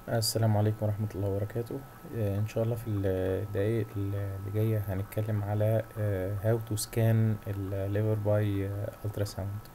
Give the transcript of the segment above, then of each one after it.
السلام عليكم ورحمة الله وبركاته آه، إن شاء الله في الدقايق اللي جاية هنتكلم على آه، how to scan ال liver by آه، ultrasound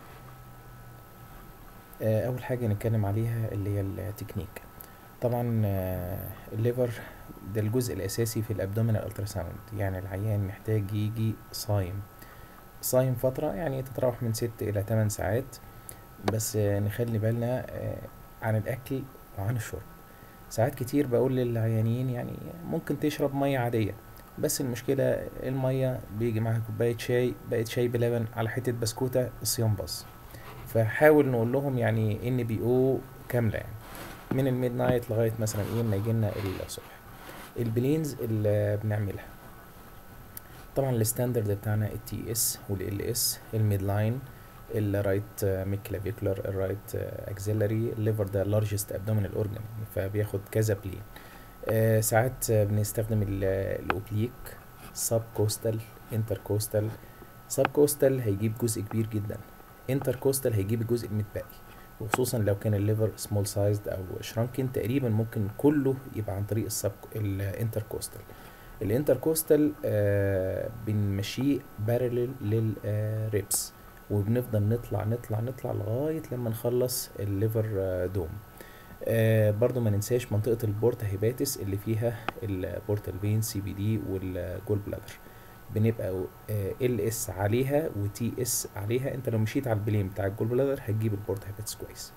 آه، أول حاجة نتكلم عليها اللي هي التكنيك طبعا آه، الليفر ده الجزء الأساسي في الأبدومينال ultrasound يعني العيان محتاج يجي صايم صايم فترة يعني تتراوح من ست إلى تمن ساعات بس آه، نخلي بالنا آه، عن الأكل وعن الشرب ساعات كتير بقول للعيانين يعني ممكن تشرب مية عادية بس المشكلة المية بيجي معاها كوباية شاي بقت شاي بلبن على حتة بسكوتة الصيام باظ فحاول نقول لهم يعني ان بي او كاملة يعني من الميد نايت لغاية مثلا ايه ما يجيلنا الصبح البلينز اللي بنعملها طبعا الستاندرد بتاعنا التي اس والال اس الميد لاين الرايت ميد كلافيكولار الرايت اكسيلري الليفر ده لارجست ابدومينال اورجان فبياخد كذا بلين آه ساعات آه، بنستخدم ال- الاوبليك سب كوستال انتر كوستال سب كوستال هيجيب جزء كبير جدا انتر كوستال هيجيب الجزء المتبقي وخصوصا لو كان الليفر سمول سايزد او شرانكن تقريبا ممكن كله يبقى عن طريق السب الانتر كوستال الانتر كوستال آه بنمشيه بارلل للريبس وبنفضل نطلع نطلع نطلع لغاية لما نخلص الليفر آه، دوم آه برضو ما ننساش منطقة البورتا هيباتس اللي فيها البورتال فين سي بي دي والجول بلادر بنبقى ال اس عليها وتي اس عليها انت لو مشيت على البلين بتاع الجول بلادر هتجيب البورتا هيباتس كويس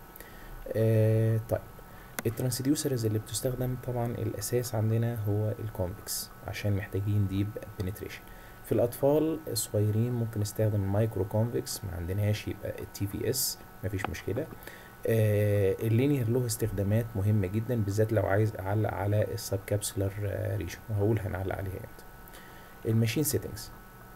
آه طيب الترانسديوسرز اللي بتستخدم طبعا الاساس عندنا هو الكونفكس عشان محتاجين ديب بنتريشن في الاطفال الصغيرين ممكن نستخدم المايكرو كونفكس ما عندناش يبقى التي في اس مفيش مشكله آه اللينير له استخدامات مهمه جدا بالذات لو عايز اعلق على السب كابسولار ريجن وهقول هنعلق عليها امتى الماشين سيتنجز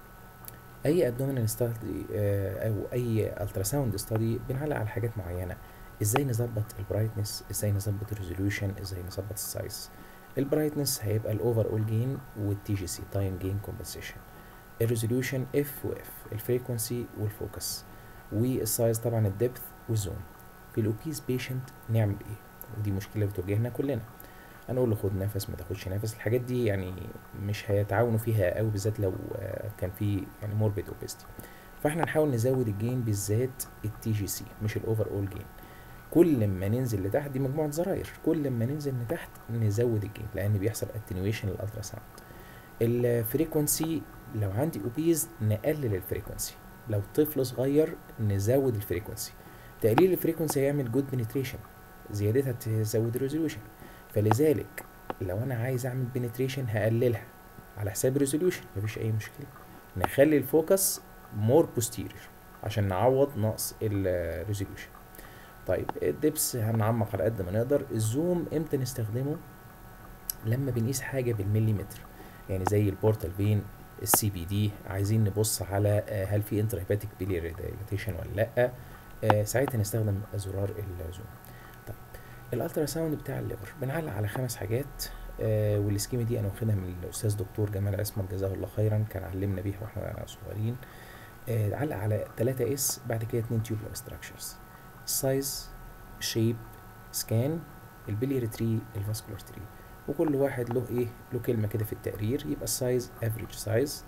اي ابدومينال ستادي او اي التراساوند ستادي بنعلق على حاجات معينه ازاي نظبط البرايتنس ازاي نظبط الريزوليوشن ازاي نظبط السايز البرايتنس هيبقى الاوفر اول جين والتي جي سي تايم جين كومبنسيشن الريزوليوشن اف واف الفريكونسي والفوكس والسايز طبعا الدبث والزوم في الاوبيز بيشنت نعمل ايه ودي مشكله بتواجهنا كلنا هنقول له خد نفس ما تاخدش نفس الحاجات دي يعني مش هيتعاونوا فيها قوي بالذات لو آه، كان في يعني موربيد اوبيستي فاحنا نحاول نزود الجين بالذات التي جي سي مش الاوفر اول جين كل ما ننزل لتحت دي مجموعه زراير كل ما ننزل لتحت نزود الجين لان بيحصل اتنيويشن للالتراساوند الفريكونسي لو عندي اوبيز نقلل الفريكونسي لو طفل صغير نزود الفريكونسي تقليل الفريكونسي هيعمل جود بنتريشن زيادتها تزود الريزوليوشن فلذلك لو انا عايز اعمل بنتريشن هقللها على حساب الريزوليوشن مفيش اي مشكله نخلي الفوكس مور بوستيريور عشان نعوض نقص الريزوليوشن طيب الدبس هنعمق على قد ما نقدر الزوم امتى نستخدمه لما بنقيس حاجه بالمليمتر يعني زي البورتال فين السي بي دي عايزين نبص على آه، هل في انترهيباتيك بيلياري دايلاتيشن ولا لا آه، ساعتها نستخدم زرار الزوم طيب الالترا ساوند بتاع الليفر بنعلق على خمس حاجات آه والسكيمه دي انا واخدها من الاستاذ دكتور جمال عصمت جزاه الله خيرا كان علمنا بيها واحنا صغيرين آه علق على 3 اس بعد كده 2 تيوبولار ستراكشرز سايز شيب سكان البلياري تري الفاسكولار تري وكل واحد له ايه له كلمه كده في التقرير يبقى السايز افريج سايز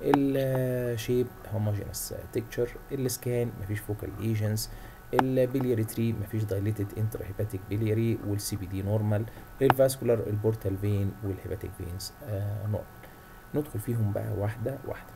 الشيب هوموجينس تكتشر السكان مفيش فوكال ليجنز البلياري تري مفيش دايليتد انتر هيباتيك بلياري والسي بي دي نورمال الفاسكولار البورتال فين والهيباتيك فينز آه نورمال ندخل فيهم بقى واحده واحده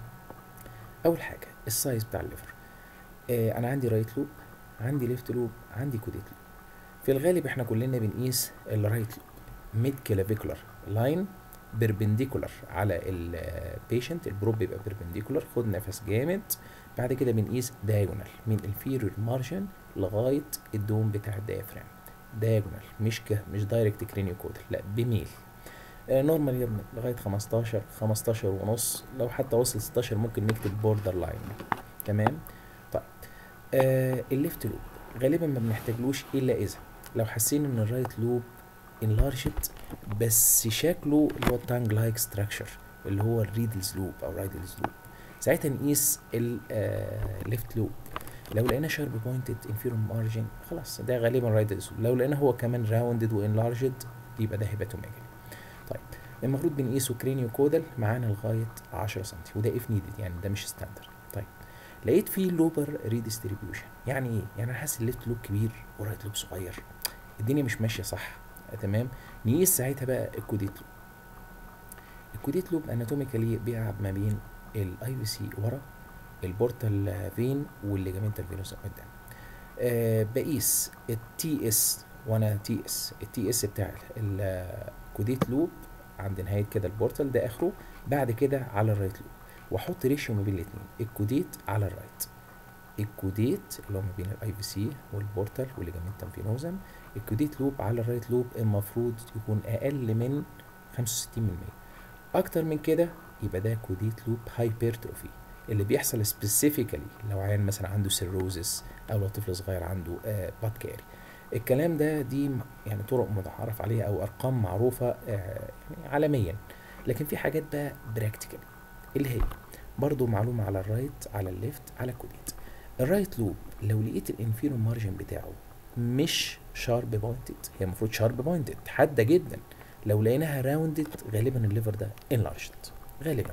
اول حاجه السايز بتاع الليفر آه انا عندي رايت لوب عندي ليفت لوب عندي كوديت لوب في الغالب احنا كلنا بنقيس الرايت لوب ميد كلافيكولار لاين بيربنديكولار على البيشنت البروب بيبقى بيربنديكولار خد نفس جامد بعد كده بنقيس دايجونال من الفيرور مارجن لغايه الدوم بتاع الديافرام دايجونال مش ك مش دايركت كرينيو كودل لا بميل آه نورمال يا ابني لغايه 15 15 ونص لو حتى وصل 16 ممكن نكتب بوردر لاين تمام طيب آه الليفت لوب غالبا ما بنحتاجلوش الا اذا لو حاسين ان الرايت لوب انلارجت بس شكله اللي هو التانج لايك ستراكشر اللي هو الريدلز لوب او رايدلز لوب ساعتها نقيس الليفت لوب لو لقينا شارب بوينتد انفيرور مارجن خلاص ده غالبا رايت لو لقينا هو كمان راوندد وانلارجد يبقى ده هيباتوميجالي طيب المفروض بنقيسه كرينيو كودال معانا لغايه 10 سم وده اف نيدد يعني ده مش ستاندر طيب لقيت فيه لوبر ريديستريبيوشن يعني ايه يعني انا حاسس الليفت لوب كبير ورايت لوب صغير الدنيا مش ماشيه صح تمام نقيس ساعتها بقى الكوديت لوب الكوديت لوب اناتوميكالي بيلعب ما بين الاي في سي ورا البورتال فين والليجامنتال فينوس قدام أه بقيس التي اس وانا تي اس التي اس بتاع الكوديت لوب عند نهايه كده البورتال ده اخره بعد كده على الرايت لوب واحط ريشيو ما بين الاثنين الكوديت على الرايت الكوديت اللي هو ما بين الاي في سي والبورتال والليجامنتال فينوزم الكوديت لوب على الرايت لوب المفروض يكون اقل من 65% اكتر من كده يبقى ده كوديت لوب هايبرتروفي اللي بيحصل سبيسيفيكالي لو عيان مثلا عنده سيروزس او لو طفل صغير عنده آه بات كاري الكلام ده دي يعني طرق متعارف عليها او ارقام معروفه آه يعني عالميا لكن في حاجات بقى براكتيكال اللي هي برضو معلومه على الرايت على الليفت على الكوديت الرايت لوب لو لقيت الانفيرو مارجن بتاعه مش شارب بوينتد هي المفروض شارب بوينتد حاده جدا لو لقيناها راوندد غالبا الليفر ده انلارجد غالبا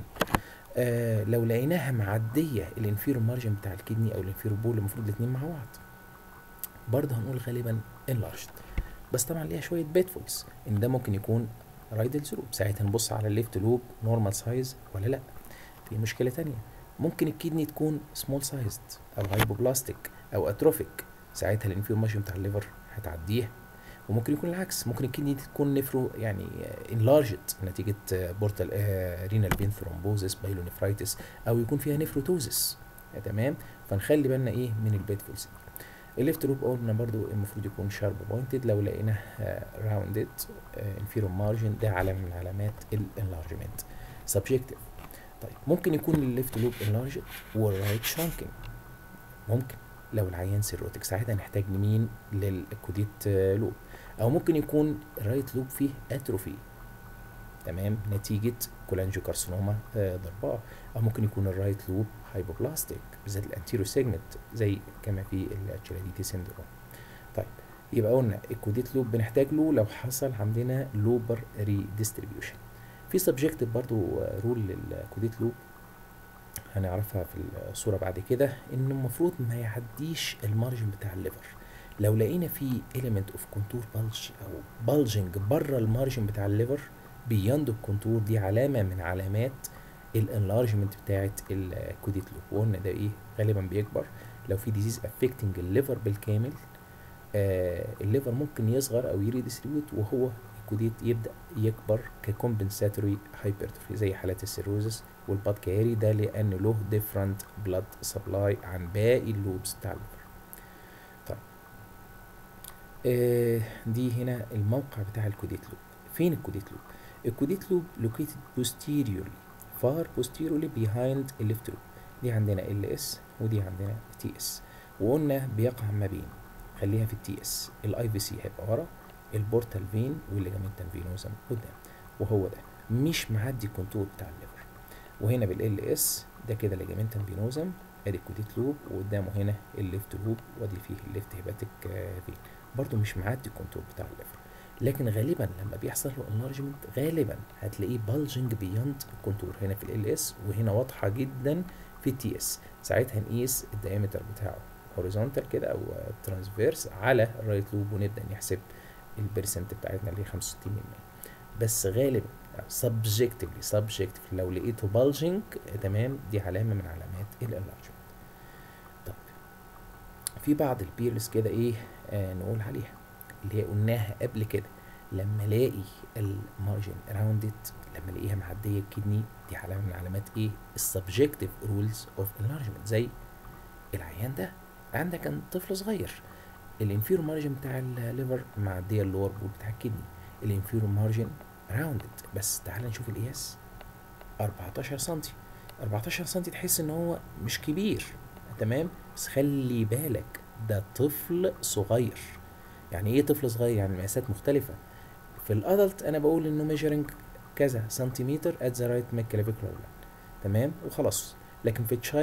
آه لو لقيناها معديه الانفيرو مارجن بتاع الكدني او الانفيرو بول المفروض الاثنين مع بعض برضه هنقول غالبا انلارجد بس طبعا ليها شويه بيتفولز ان ده ممكن يكون رايدل لوب ساعتها نبص على الليفت لوب نورمال سايز ولا لا في مشكله تانية ممكن الكدني تكون سمول سايزد او هايبوبلاستيك او اتروفيك ساعتها الانفيرو مارجن بتاع الليفر هتعديها وممكن يكون العكس ممكن الكدني تكون نفرو يعني انلارجد نتيجه بورتال رينال فين ثرومبوزس بايلونيفرايتس او يكون فيها نفروتوزس تمام فنخلي بالنا ايه من البيتفولز الليفت لوب قلنا برضو المفروض يكون شارب بوينتد لو لقيناه راوندد انفيرو مارجن ده علامه من علامات الانلارجمنت سبجكتيف طيب ممكن يكون الليفت لوب انلارجد والرايت شانكينج ممكن لو العيان سيروتك ساعتها نحتاج مين للكوديت لوب او ممكن يكون الرايت لوب فيه اتروفي تمام نتيجة كولانجيو كارسينوما ضرباء او ممكن يكون الرايت لوب هايبوبلاستيك بالذات الانتيرو سيجمنت زي كما في التشيلاديتي سيندروم طيب يبقى قلنا الكوديت لوب بنحتاج له لو حصل عندنا لوبر ريديستريبيوشن في سبجكتيف برضو رول للكوديت لوب هنعرفها في الصورة بعد كده انه المفروض ما يعديش المارجن بتاع الليفر لو لقينا في element of contour bulge او bulging بره المارجن بتاع الليفر بياند الكونتور دي علامة من علامات الانلارجمنت بتاعت الكوديت لوب وقلنا ده ايه غالبا بيكبر لو في ديزيز افكتنج الليفر بالكامل آه الليفر ممكن يصغر او يريديستريبيوت وهو الكوديت يبدا يكبر ككومبنساتوري هايبرتروفي زي حالات السيروزس والباد كاري ده لان له ديفرنت بلاد سبلاي عن باقي اللوبس بتاع الليفر طيب آه دي هنا الموقع بتاع الكوديت لوب فين الكوديت لوب الكوديت لوب located posteriorly far posteriorly behind الليفت لوب دي عندنا ال اس ودي عندنا تي اس وقلنا بيقع ما بين خليها في التي اس الاي في سي هيبقى ورا البورتال فين والليجامنتال فينوزم قدام وهو ده مش معدي الكونتور بتاع الليفر وهنا بالال اس ده كده ليجامنتال فينوزم ادي الكوديت لوب وقدامه هنا الليفت لوب وادي فيه الليفت هيباتيك فين برضو مش معدي الكونتور بتاع الليفر لكن غالبا لما بيحصل له انلارجمنت غالبا هتلاقيه بالجنج بياند الكونتور هنا في ال اس وهنا واضحه جدا في التي اس ساعتها نقيس الدايمتر بتاعه هوريزونتال كده او ترانسفيرس على الرايت لوب ونبدا نحسب البرسنت بتاعتنا اللي هي 65% بس غالبا سبجكتيفلي سبجكتيف لو لقيته بالجنج تمام دي علامه من علامات الانلارجمنت طب في بعض البيرلز كده ايه آه نقول عليها اللي هي قلناها قبل كده لما الاقي المارجن راوندد لما الاقيها معديه الكدني دي علامه من علامات ايه السبجكتيف رولز اوف انلارجمنت زي العيان ده عندك كان طفل صغير الانفيرو مارجن بتاع الليفر معديه اللور بول بتاع الكدني الانفيرو مارجن راوندد بس تعال نشوف القياس 14 سم 14 سم تحس ان هو مش كبير تمام بس خلي بالك ده طفل صغير يعني ايه طفل صغير يعني مقاسات مختلفة في الادلت انا بقول انه ميجرنج كذا سنتيمتر ات ذا رايت ميد كلافيكولار تمام وخلاص لكن في التشايلد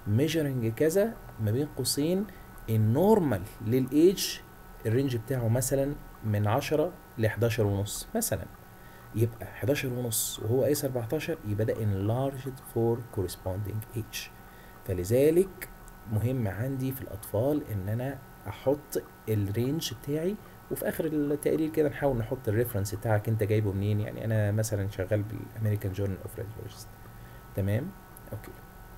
ميجرنج كذا ما بين قوسين النورمال للايج الرينج بتاعه مثلا من 10 ل 11 ونص مثلا يبقى 11 ونص وهو قايس 14 يبقى ده enlarged for corresponding age فلذلك مهم عندي في الاطفال ان انا احط الرينج بتاعي وفي اخر التقرير كده نحاول نحط الريفرنس بتاعك انت جايبه منين يعني انا مثلا شغال بالامريكان جورنال اوف راديولوجيست تمام اوكي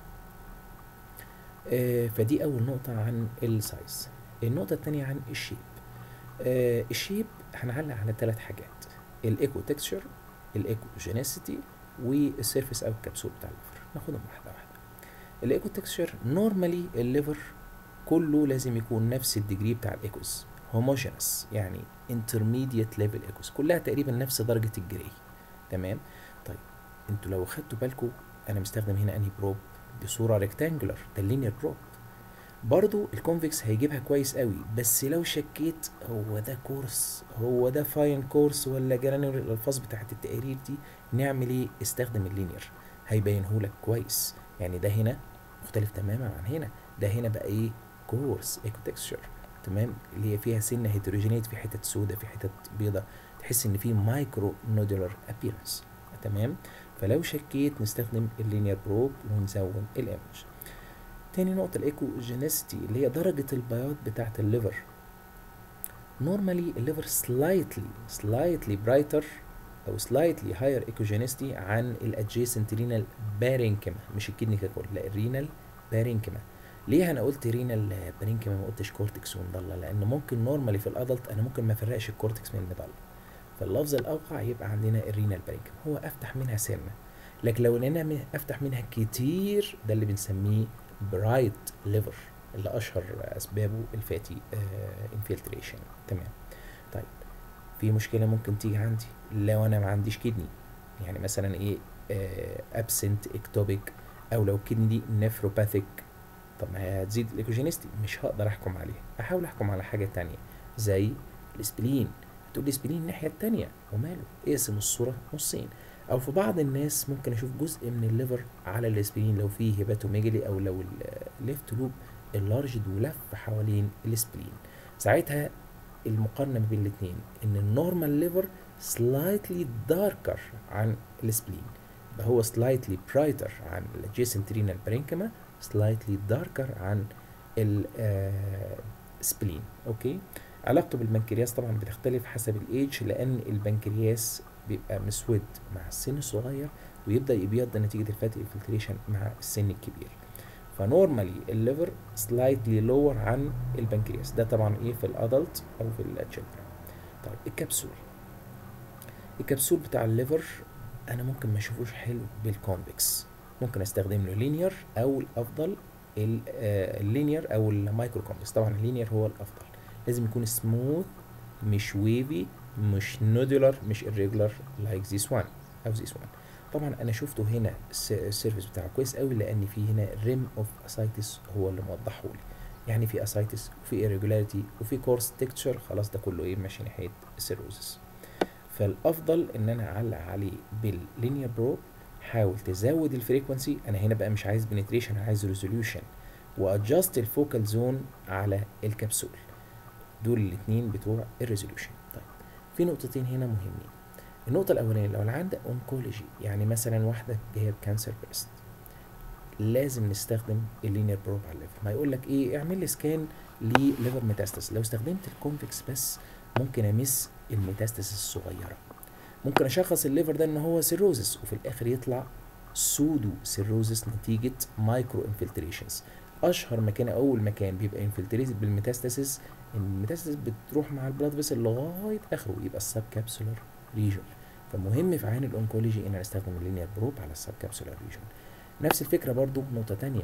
آه فدي اول نقطه عن السايز النقطه الثانيه عن الشيب آه الشيب هنعلق على ثلاث حاجات الايكو تكستشر الايكو جينيسيتي والسيرفيس او الكبسول بتاع الليفر ناخدهم واحده واحده الايكو تكستشر نورمالي الليفر كله لازم يكون نفس الديجري بتاع الايكوز هوموجينس يعني انترميديت ليفل ايكوز كلها تقريبا نفس درجه الجري تمام طيب انتوا لو خدتوا بالكم انا مستخدم هنا انهي بروب بصوره ريكتانجولار ده اللينير بروب برضو الكونفكس هيجيبها كويس قوي بس لو شكيت هو ده كورس هو ده فاين كورس ولا جرانيولر الالفاظ بتاعت التقارير دي نعمل ايه استخدم اللينير هيبينهولك كويس يعني ده هنا مختلف تماما عن هنا ده هنا بقى ايه كورس ايكو تكستشر تمام اللي هي فيها سنه هيتروجينيت في حتت سودة في حتت بيضة تحس ان في مايكرو نودولار ابيرنس تمام فلو شكيت نستخدم اللينير بروب ونزود الايمج تاني نقطة الايكو جينيستي اللي هي درجة البياض بتاعة الليفر نورمالي الليفر سلايتلي سلايتلي برايتر او سلايتلي هاير ايكوجينيستي عن الادجيسنت رينال بارينكما مش الكدني ككل لا الرينال بارينكما ليه انا قلت رينال بارينكما ما قلتش كورتكس ومضله لان ممكن نورمالي في الادلت انا ممكن ما افرقش الكورتكس من المضله فاللفظ الاوقع يبقى عندنا الرينال بارينكما هو افتح منها سنه لكن لو انا افتح منها كتير ده اللي بنسميه برايت ليفر اللي اشهر اسبابه الفاتي انفلتريشن تمام طيب في مشكله ممكن تيجي عندي لو انا ما عنديش كدني يعني مثلا ايه ابسنت اكتوبيك او لو الكدني دي نفروباثيك طب ما هي هتزيد الايكوجينيستي مش هقدر احكم عليها احاول احكم على حاجه تانية زي الاسبلين تقول لي اسبلين الناحيه التانية وماله اقسم الصوره نصين او في بعض الناس ممكن اشوف جزء من الليفر على الاسبلين لو فيه هيباتوميجالي او لو الليفت لوب اللارجد ولف حوالين الاسبلين ساعتها المقارنه ما بين الاثنين ان النورمال ليفر سلايتلي داركر عن الاسبلين يبقى هو سلايتلي برايتر عن الادجيسنت رينال برينكما سلايتلي داركر عن السبلين اوكي علاقته بالبنكرياس طبعا بتختلف حسب الايدج لان البنكرياس بيبقى مسود مع السن الصغير ويبدا يبيض نتيجه الفاتي انفلتريشن مع السن الكبير فنورمالي الليفر سلايتلي لور عن البنكرياس ده طبعا ايه في الادلت او في التشيلدرن طيب الكبسول الكبسول بتاع الليفر انا ممكن ما اشوفوش حلو بالكونفكس ممكن استخدم له لينير او الافضل اللينير او المايكرو كونفكس طبعا اللينير هو الافضل لازم يكون سموث مش ويفي مش نودولار مش irregular لايك ذيس وان او ذيس وان طبعا انا شفته هنا السيرفيس بتاعه كويس قوي لان في هنا ريم اوف اسايتس هو اللي موضحه لي يعني في اسايتس وفي irregularity وفي كورس تكتشر خلاص ده كله ايه ماشي ناحيه السيروزس فالافضل ان انا اعلق عليه باللينير بروب حاول تزود الفريكونسي انا هنا بقى مش عايز بنتريشن عايز ريزوليوشن وادجست الفوكال زون على الكبسول دول الاثنين بتوع الريزوليوشن طيب في نقطتين هنا مهمين النقطة الأولانية لو عندك أونكولوجي يعني مثلا واحدة جاية بكانسر بريست لازم نستخدم اللينير بروب على الليفر ما يقول لك ايه اعمل لي سكان لليفر ميتاستاس لو استخدمت الكونفكس بس ممكن امس الميتاستاس الصغيرة ممكن اشخص الليفر ده ان هو سيروزس وفي الاخر يطلع سودو سيروزس نتيجة مايكرو انفلتريشنز اشهر مكان اول مكان بيبقى انفلتريتد بالميتاستاسيس الميتاستاسيس بتروح مع البلاد فيسل لغايه اخره يبقى السب كابسولار ريجون فمهم في عين الاونكولوجي ان انا استخدم اللينير بروب على السب كابسولار ريجون نفس الفكره برضو نقطه تانية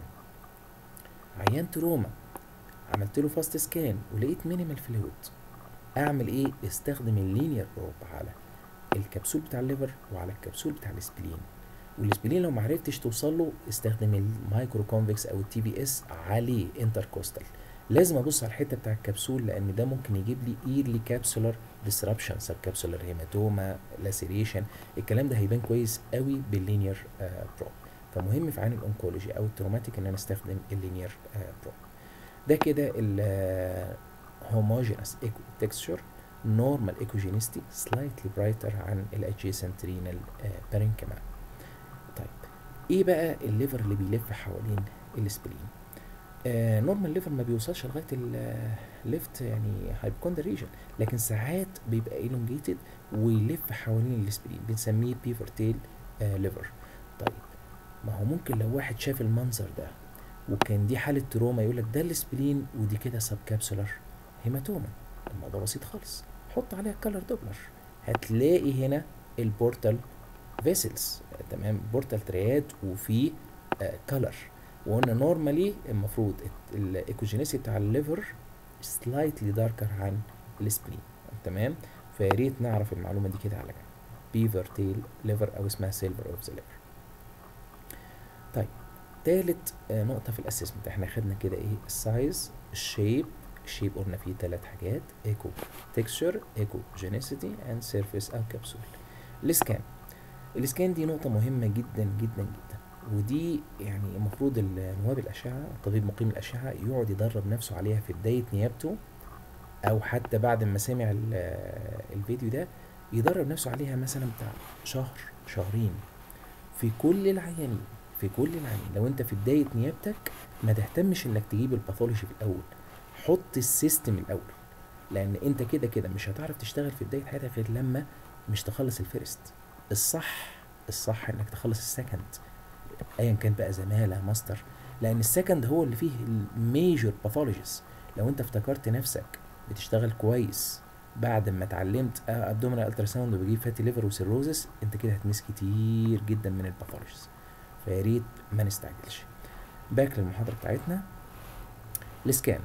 عيان تروما عملت له فاست سكان ولقيت مينيمال فلويد اعمل ايه استخدم اللينير بروب على الكبسول بتاع الليفر وعلى الكبسول بتاع الاسبلين والاسبلين لو معرفتش توصل له استخدم المايكرو كونفكس او التي بي اس عليه انتركوستال لازم ابص على الحته بتاع الكبسول لان ده ممكن يجيب لي ايرلي كابسولار ديسربشن سب كابسولار هيماتوما لاسيريشن الكلام ده هيبان كويس قوي باللينير آه بروب فمهم في عين الانكولوجي او التروماتيك ان انا استخدم اللينير بروب ده كده ال homogeneous texture normal echogenicity slightly brighter عن ال adjacent renal parenchyma طيب ايه بقى الليفر اللي بيلف حوالين السبلين آه نورمال ليفر ما بيوصلش لغايه الليفت يعني هايبوكوندر ريجن لكن ساعات بيبقى elongated ويلف حوالين السبلين بنسميه بيفر تيل آه ليفر طيب ما هو ممكن لو واحد شاف المنظر ده وكان دي حاله تروما يقول لك ده السبلين ودي كده سب كابسولار هيماتوما الموضوع بسيط خالص حط عليها كلر دوبلر هتلاقي هنا البورتال فيسلز تمام بورتال ترياد وفي كلر وقلنا نورمالي المفروض الايكوجينيسي بتاع الليفر سلايتلي داركر عن السبلين تمام فيا ريت نعرف المعلومه دي كده على جنب بيفر تيل ليفر او اسمها سيلفر اوف ذا ليفر طيب تالت آه نقطه في الاسسمنت احنا خدنا كده ايه السايز الشيب الشيب قلنا فيه ثلاث حاجات ايكو تكستشر ايكو جينيسيتي اند سيرفيس او كبسول الاسكان الاسكان دي نقطه مهمه جدا جدا جدا ودي يعني المفروض نواب الاشعه الطبيب مقيم الاشعه يقعد يدرب نفسه عليها في بدايه نيابته او حتى بعد ما سمع الفيديو ده يدرب نفسه عليها مثلا بتاع شهر شهرين في كل العيانين في كل العيانين لو انت في بدايه نيابتك ما تهتمش انك تجيب الباثولوجي في الاول حط السيستم الاول لان انت كده كده مش هتعرف تشتغل في بدايه حياتك غير لما مش تخلص الفيرست الصح الصح انك تخلص السكند ايا كان بقى زماله ماستر لان السكند هو اللي فيه الميجور باثولوجيز لو انت افتكرت نفسك بتشتغل كويس بعد ما اتعلمت ابدومينال التراساوند وبجيب فاتي ليفر وسيروزس انت كده هتمس كتير جدا من الباثولوجيز فيا ريت ما نستعجلش باك للمحاضره بتاعتنا السكان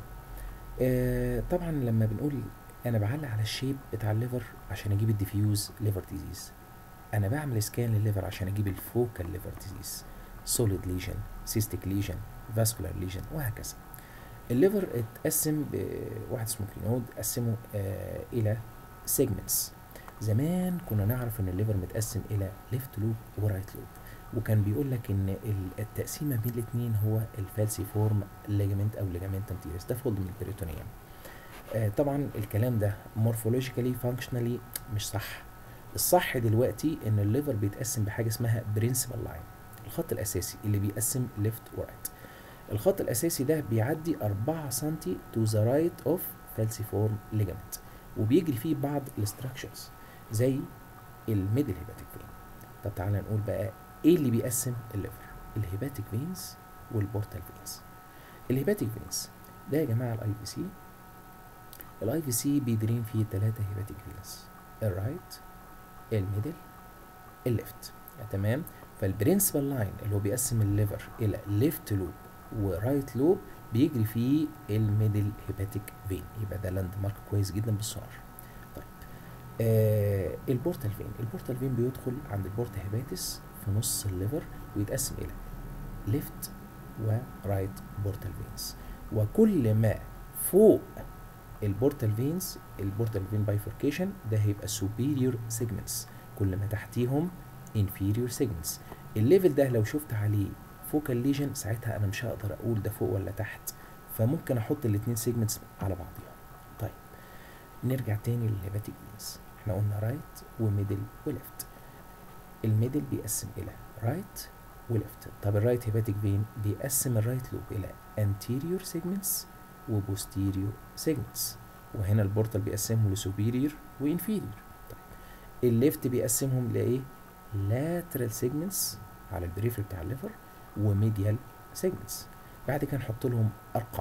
آه طبعا لما بنقول انا بعلق على الشيب بتاع الليفر عشان اجيب الديفيوز ليفر ديزيز انا بعمل سكان للليفر عشان اجيب الفوكال ليفر ديزيز سوليد ليجن سيستيك ليجن فاسكولار ليجن وهكذا الليفر اتقسم بواحد اسمه كلينود قسمه آه الى سيجمنتس زمان كنا نعرف ان الليفر متقسم الى ليفت لوب ورايت لوب وكان بيقول لك ان التقسيمه بين الاثنين هو الفالسي فورم ليجامنت او ليجامنتم تيرس ده فولد من البريتونيوم آه طبعا الكلام ده مورفولوجيكالي فانكشنالي مش صح الصح دلوقتي ان الليفر بيتقسم بحاجه اسمها برنسبل لاين الخط الاساسي اللي بيقسم ليفت ورايت الخط الاساسي ده بيعدي 4 سم تو ذا رايت اوف فالسيفورم ليجامنت وبيجري فيه بعض الاستراكشرز زي الميدل هيباتيك فين طب تعالى نقول بقى ايه اللي بيقسم الليفر الهيباتيك فينز والبورتال فينز الهيباتيك فينز ده يا جماعه الاي في سي الاي في سي بيدرين فيه ثلاثه هيباتيك فينز الرايت الميدل الليفت تمام فالبرنسبل لاين اللي هو بيقسم الليفر الى ليفت لوب ورايت لوب بيجري فيه الميدل هيباتيك فين يبقى ده لاند مارك كويس جدا بالسونار طيب آه البورتال فين البورتال فين بيدخل عند البورتا هيباتس في نص الليفر ويتقسم الى ليفت ورايت بورتال فينز وكل ما فوق البورتال فينز البورتال فين بايفوركيشن ده هيبقى superior segments كل ما تحتيهم inferior segments الليفل ده لو شفت عليه فوكال ليجن ساعتها انا مش هقدر اقول ده فوق ولا تحت فممكن احط الاثنين سيجمنتس على بعضهم طيب نرجع تاني للهيباتيك فينز احنا قلنا رايت وميدل وليفت الميدل بيقسم الى رايت وليفت طب الرايت هيباتيك فين بيقسم الرايت لوب الى anterior segments وبوستيريور segments وهنا البورتال بيقسمهم لسوبيريور وانفيريور طيب الليفت بيقسمهم لايه lateral segments على البريفري بتاع الليفر وميديال segments بعد كده نحط لهم ارقام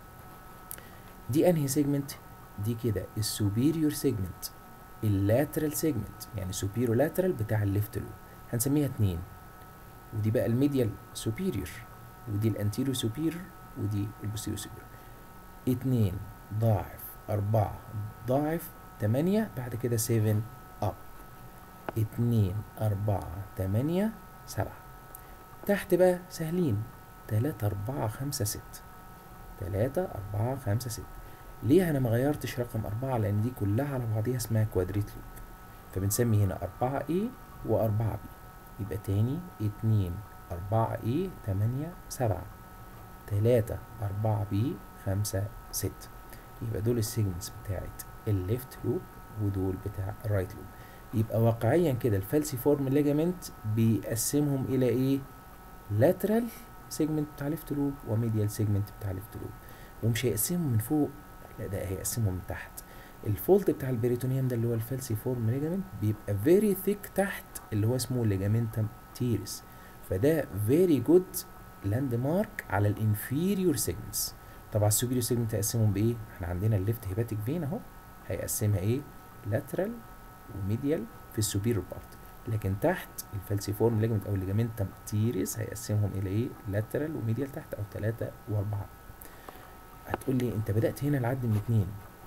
دي انهي سيجمنت دي كده السوبيريور سيجمنت اللاترال سيجمنت يعني سوبيريور لاترال بتاع الليفت لوب هنسميها اتنين ودي بقى الميديال سوبيريور ودي الانتيريور سوبيريور ودي البوستيريور سوبيريور اتنين ضاعف أربعة ضاعف تمانية بعد كده سيفن أب اتنين أربعة تمانية سبعة تحت بقى سهلين تلاتة أربعة خمسة ستة تلاتة أربعة خمسة ستة ليه أنا ما غيرتش رقم أربعة لأن دي كلها على بعضيها اسمها كوادريت لوب فبنسمي هنا أربعة A وأربعة B يبقى تاني اتنين أربعة ايه تمانية سبعة تلاتة أربعة بي خمسة ستة يبقى دول السيجمنتس بتاعت الليفت لوب ودول بتاع الرايت لوب يبقى واقعيا كده الفالسي فورم ليجامنت بيقسمهم الى ايه لاترال سيجمنت بتاع ليفت لوب وميديال سيجمنت بتاع ليفت لوب ومش هيقسمهم من فوق لا ده هيقسمهم من تحت الفولت بتاع البريتونيوم ده اللي هو الفالسي فورم ليجامنت بيبقى فيري ثيك تحت اللي هو اسمه ليجامنتم تيرس فده فيري جود لاند مارك على الانفيريور سيجمنتس طبعا السوبيريور سيجمنت هيقسمهم بايه احنا عندنا الليفت هيباتيك فين اهو هيقسمها ايه لاترال وميديال في السوبيريور بارت لكن تحت الفالسيفورم ليجمنت او الليجامنتم تيريس هيقسمهم الى ايه لاترال وميديال تحت او ثلاثة واربعة هتقول لي انت بدأت هنا العد من اتنين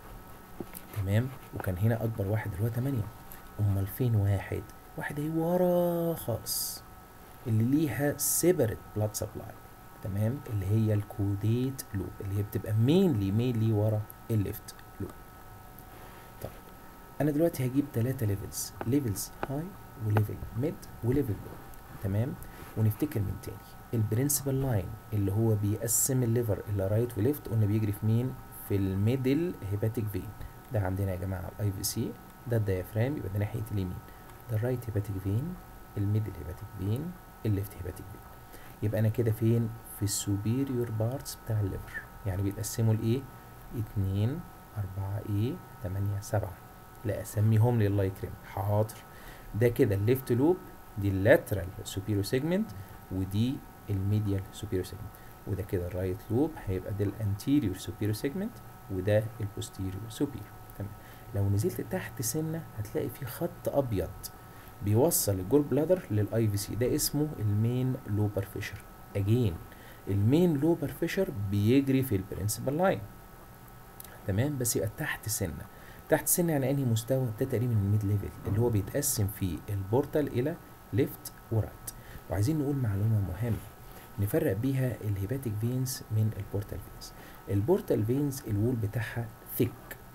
تمام وكان هنا اكبر واحد اللي هو تمانية امال فين واحد واحد اهي ورا خالص اللي ليها سيبريت بلاد سبلاي تمام اللي هي الكوديت لوب اللي هي بتبقى مينلي مينلي ورا الليفت لوب طب انا دلوقتي هجيب ثلاثة ليفلز ليفلز هاي وليفل ميد وليفل لو تمام ونفتكر من تاني البرنسبل لاين اللي هو بيقسم الليفر الى رايت وليفت قلنا بيجري في مين في الميدل هيباتيك فين ده عندنا يا جماعه الاي في سي ده الديافرام يبقى ده ناحيه اليمين ده الرايت هيباتيك فين الميدل هيباتيك فين الليفت هيباتيك فين يبقى انا كده فين في السوبيريور بارتس بتاع الليفر يعني بيتقسموا لايه اتنين أربعة ايه تمانية سبعة لا اسميهم لي الله يكرمك حاضر ده كده الليفت لوب دي اللاترال سوبيريور سيجمنت ودي الميديال سوبيريور سيجمنت وده كده الرايت لوب هيبقى ده الانتيريور سوبيريور سيجمنت وده البوستيريور سوبيريور تمام لو نزلت تحت سنه هتلاقي في خط ابيض بيوصل الجول بلادر للاي في سي ده اسمه المين لوبر فيشر اجين المين لوبر فيشر بيجري في البرنسبل لاين تمام بس يبقى تحت سنه تحت سنه يعني انهي مستوى ده تقريبا الميد ليفل اللي هو بيتقسم فيه البورتال الى ليفت ورايت وعايزين نقول معلومه مهمه نفرق بيها الهيباتيك فينز من البورتال فينز البورتال فينز الوول بتاعها ثيك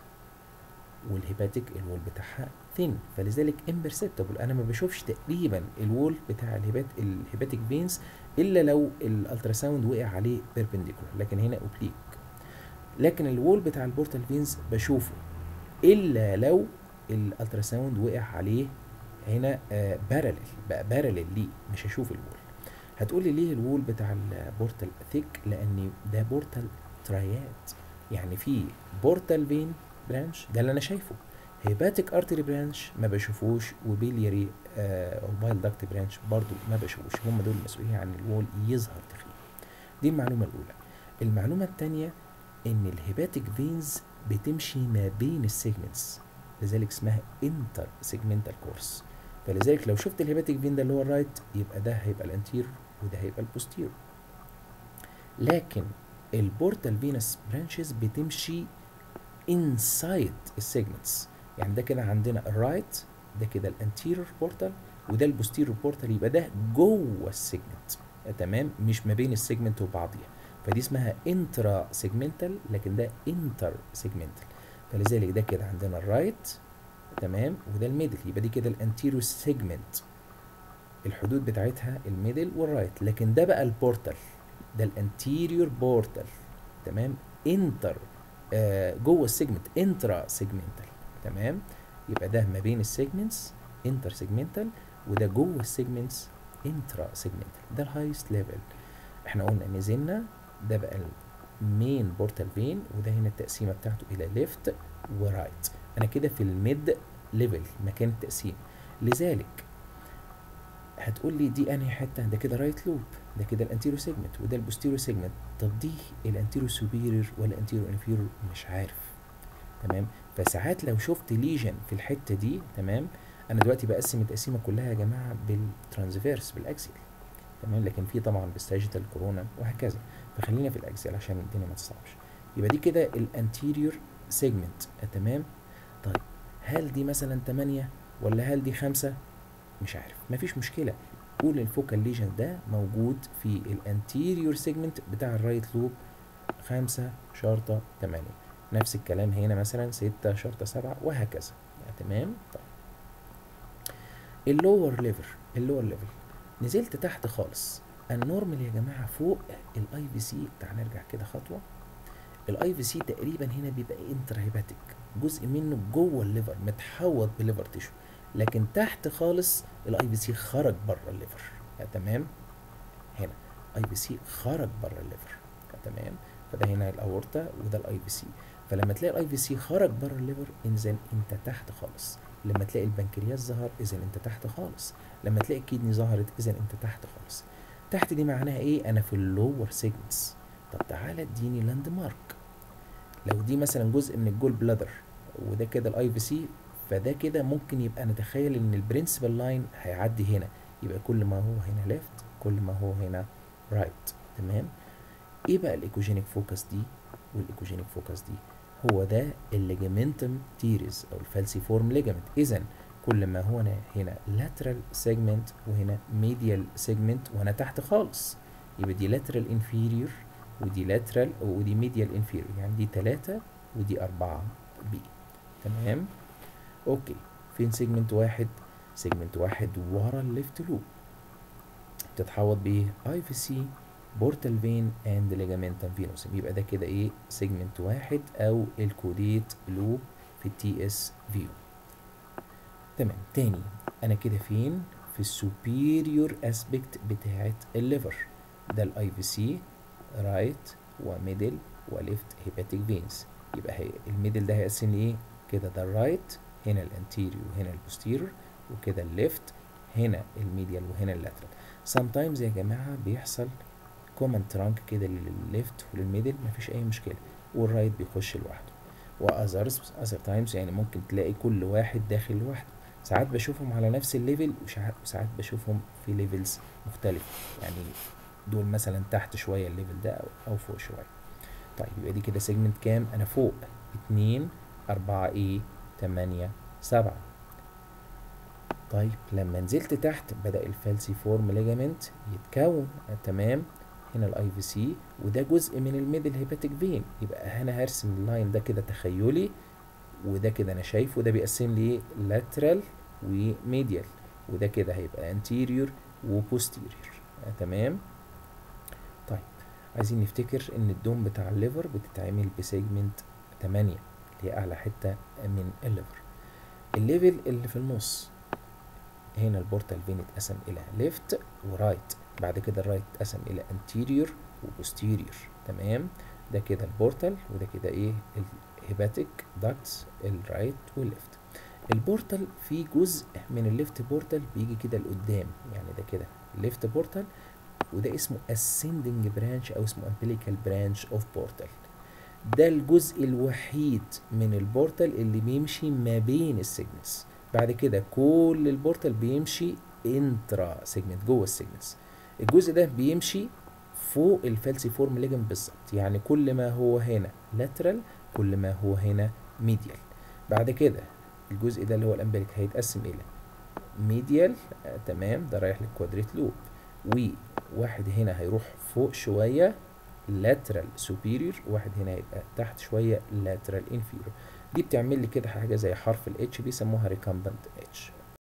والهيباتيك الوول بتاعها ثين فلذلك امبرسبتبل انا ما بشوفش تقريبا الوول بتاع الهيبات الهيباتيك فينز الا لو الالتراساوند وقع عليه بيربنديكولار لكن هنا اوبليك لكن الوول بتاع البورتال فينز بشوفه الا لو الالتراساوند وقع عليه هنا آه بارلل بقى بارلل ليه مش هشوف الوول هتقول لي ليه الوول بتاع البورتال ثيك لان ده بورتال ترايات يعني في بورتال فين برانش ده اللي انا شايفه هيباتيك ارتري برانش ما بشوفوش وبيلياري آه وبايل داكت برانش برضو ما بشوفوش هم دول المسؤولين عن الوول يظهر تخين دي المعلومه الاولى المعلومه الثانيه ان الهيباتيك فينز بتمشي ما بين السيجمنتس لذلك اسمها انتر سيجمنتال كورس فلذلك لو شفت الهيباتيك فين ده اللي هو الرايت يبقى ده هيبقى الانتير وده هيبقى البوستير لكن البورتال فينس برانشز بتمشي انسايد السيجمنتس يعني ده كده عندنا الرايت ده كده الانتيريور بورتال وده البوستيريور بورتال يبقى ده جوه السيجمنت تمام مش ما بين السيجمنت وبعضيها فدي اسمها انترا سيجمنتال لكن ده انتر سيجمنتال فلذلك ده كده عندنا الرايت تمام وده الميدل يبقى دي كده الانتيريور سيجمنت الحدود بتاعتها الميدل والرايت لكن ده بقى البورتال ده الانتيريور بورتال تمام انتر آه جوه السيجمنت انترا سيجمنتال تمام يبقى ده ما بين السيجمنتس انتر سيجمنتال وده جوه السيجمنتس انترا سيجمنتال ده الهايست ليفل احنا قلنا نزلنا ده بقى المين بورتال فين وده هنا التقسيمه بتاعته الى ليفت ورايت انا كده في الميد ليفل مكان التقسيم لذلك هتقول لي دي انهي حته ده كده رايت لوب ده كده الانتيريو سيجمنت وده البوستيريو سيجمنت طب دي الانتيريو سوبيريور ولا انتيريو انفيريور مش عارف تمام فساعات لو شفت ليجن في الحته دي تمام انا دلوقتي بقسم التقسيمه كلها يا جماعه بالترانسفيرس بالاكسل تمام لكن في طبعا بالساجيتال كورونا وهكذا فخلينا في الاكسل عشان الدنيا ما تصعبش يبقى دي كده الانتيريور سيجمنت تمام طيب هل دي مثلا 8 ولا هل دي 5 مش عارف مفيش مشكله قول الفوكال ليجن ده موجود في الانتيريور سيجمنت بتاع الرايت لوب 5 شرطه 8 نفس الكلام هنا مثلا 6 شرطه 7 وهكذا يعني تمام طيب اللور ليفر اللور ليفل نزلت تحت خالص النورمال يا جماعه فوق الاي في سي تعال نرجع كده خطوه الاي في سي تقريبا هنا بيبقى انترا هيباتيك جزء منه جوه الليفر متحوط بليفر تيشو لكن تحت خالص الاي في سي خرج بره الليفر تمام هنا اي في سي خرج بره الليفر تمام فده هنا الاورطه وده الاي في سي فلما تلاقي الاي في سي خرج بره الليفر اذا انت تحت خالص لما تلاقي البنكرياس ظهر اذا انت تحت خالص لما تلاقي الكدني ظهرت اذا انت تحت خالص تحت دي معناها ايه انا في اللور سيجمنتس طب تعالى اديني لاند مارك لو دي مثلا جزء من الجول بلادر وده كده الاي في سي فده كده ممكن يبقى نتخيل ان البرنسبل لاين هيعدي هنا يبقى كل ما هو هنا ليفت كل ما هو هنا رايت right. تمام ايه بقى الايكوجينيك فوكس دي والايكوجينيك فوكس دي هو ده الليجامنتم تيريز او الفالسيفورم ليجامنت اذا كل ما هو هنا هنا lateral segment وهنا medial segment وانا تحت خالص يبقى دي lateral inferior ودي lateral ودي medial inferior يعني دي تلاتة ودي أربعة بي تمام اوكي فين سيجمنت واحد سيجمنت واحد ورا الليفت لوب بتتحوط بايه اي في سي بورتال فين اند ليجامنتم فينوسم يبقى ده كده ايه سيجمنت واحد او الكوديت لوب في التي اس فيو تمام تاني انا كده فين في السوبيريور اسبكت بتاعت الليفر ده الاي في سي رايت وميدل وليفت هيباتيك فينز يبقى هي الميدل ده هيقسم ايه كده ده الرايت هنا الانتيريور وهنا البوستيريور وكده الليفت هنا الميديال وهنا اللاترال sometimes يا جماعه بيحصل كومن ترانك كده للليفت وللميدل مفيش اي مشكله والرايت بيخش لوحده واذرز اذر تايمز يعني ممكن تلاقي كل واحد داخل لوحده ساعات بشوفهم على نفس الليفل وساعات بشوفهم في ليفلز مختلفه يعني دول مثلا تحت شويه الليفل ده او فوق شويه طيب يبقى دي كده سيجمنت كام انا فوق اتنين أربعة ايه تمانية سبعة طيب لما نزلت تحت بدأ الفالسي فورم ليجامنت يتكون تمام هنا الاي في سي وده جزء من الميدل هيباتيك فين يبقى هنا هرسم اللاين ده كده تخيلي وده كده انا شايفه وده بيقسم لي لاترال وميديال وده كده هيبقى انتيريور وبوستيريور آه تمام طيب عايزين نفتكر ان الدوم بتاع الليفر بتتعمل بسيجمنت 8 اللي هي اعلى حته من الليفر الليفل اللي في النص هنا البورتال فين اتقسم الى ليفت ورايت بعد كده الرايت اتقسم الى انتيريور وبوستيريور تمام ده كده البورتال وده كده ايه الهيباتيك داكتس الرايت والليفت البورتال في جزء من الليفت بورتال بيجي كده لقدام يعني ده كده الليفت بورتال وده اسمه ascending branch او اسمه umbilical branch of portal ده الجزء الوحيد من البورتال اللي بيمشي ما بين السيجمنتس بعد كده كل البورتال بيمشي انترا سيجمنت جوه السيجمنتس الجزء ده بيمشي فوق الفالسيفورم ليجن بالظبط يعني كل ما هو هنا لاترال كل ما هو هنا ميديال بعد كده الجزء ده اللي هو الامبليك هيتقسم الى ميديال آه تمام ده رايح للكوادريت لوب وواحد هنا هيروح فوق شويه لاترال سوبيريور واحد هنا هيبقى تحت شويه لاترال انفيريور دي بتعمل لي كده حاجه زي حرف الاتش بيسموها ريكامبنت اتش